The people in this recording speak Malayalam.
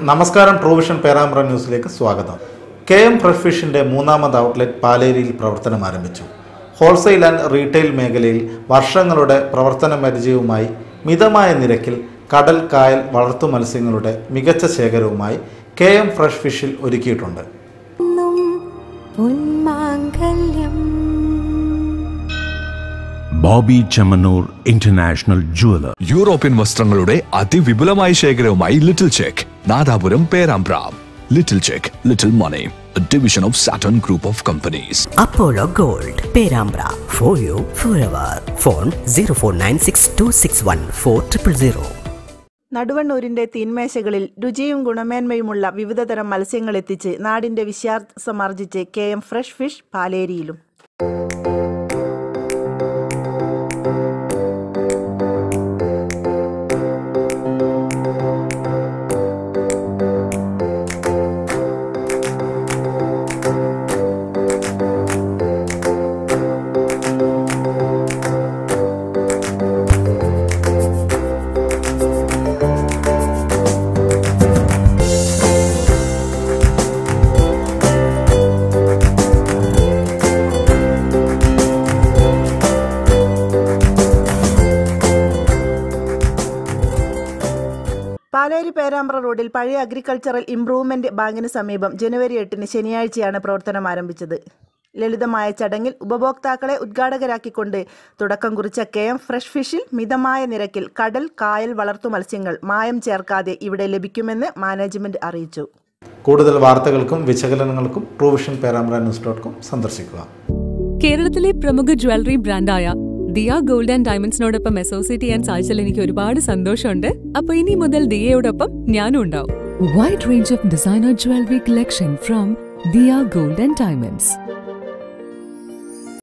നമസ്കാരം പ്രൊവിഷൻ പേരാമ്പ്ര ന്യൂസിലേക്ക് സ്വാഗതം കെ എം ഫ്രഷ് ഫിഷിന്റെ മൂന്നാമത് ഔട്ട്ലെറ്റ് പാലേരിയിൽ പ്രവർത്തനം ആരംഭിച്ചു ഹോൾസെയിൽ ആൻഡ് റീറ്റെയിൽ മേഖലയിൽ വർഷങ്ങളുടെ പ്രവർത്തന പരിചയവുമായി മിതമായ നിരക്കിൽ കടൽ കായൽ വളർത്തു മത്സ്യങ്ങളുടെ മികച്ച ശേഖരവുമായി കെ എം ഫ്രഷ് ഫിഷിൽ ഒരുക്കിയിട്ടുണ്ട് ും ഉന്മാംഗല്യം Boby Chemmanur international jeweller European വസ്ത്രങ്ങളുടെ അതിവിപുലമായ ശേഖരവുമായി little check Nadapuram Perambra little check little money division of Saturn group of companies Apollo Gold, Perambra. For you, forever. Phone 0496261400. നടുവണ്ണൂരിന്റെ തീന്മേശകളിൽ രുചിയും ഗുണമേന്മയുമുള്ള വിവിധതരം മത്സ്യങ്ങൾ എത്തിച്ച് നാടിന്റെ വിശ്വാസമാർജിച്ച് കെ എം ഫ്രഷ് ഫിഷ് പാലേരിയിലും പാലേരി പേരാമ്പ്ര റോഡിൽ പഴയ അഗ്രികൾച്ചറൽ ഇംപ്രൂവ്മെന്റ് ബാങ്കിന് സമീപം ജനുവരി എട്ടിന് ശനിയാഴ്ചയാണ് പ്രവർത്തനം ആരംഭിച്ചത് ലളിതമായ ചടങ്ങിൽ ഉപഭോക്താക്കളെ ഉദ്ഘാടകരാക്കിക്കൊണ്ട് തുടക്കം കുറിച്ച കെ എം ഫ്രഷ് ഫിഷിൽ മിതമായ നിരക്കിൽ കടൽ കായൽ വളർത്തു മത്സ്യങ്ങൾ മായം ചേർക്കാതെ ഇവിടെ ലഭിക്കുമെന്ന് മാനേജ്മെന്റ് അറിയിച്ചു കൂടുതൽ വാർത്തകൾക്കും വിശകലനങ്ങൾക്കും provision Perambra news dot com സന്ദർശിക്കുക കേരളത്തിലെ പ്രമുഖ ജ്വല്ലറി ബ്രാൻഡായ ദിയ ഗോൾഡ് ആൻഡ് ഡയമണ്ട്സിനോടൊപ്പം അസോസിയേറ്റ് ചെയ്യാൻ സാധിച്ചതിൽ എനിക്ക് ഒരുപാട് സന്തോഷമുണ്ട് അപ്പൊ ഇനി മുതൽ ദിയയോടൊപ്പം ഞാനും ഉണ്ടാവും wide range of designer jewelry collection from Dia Gold and Diamonds.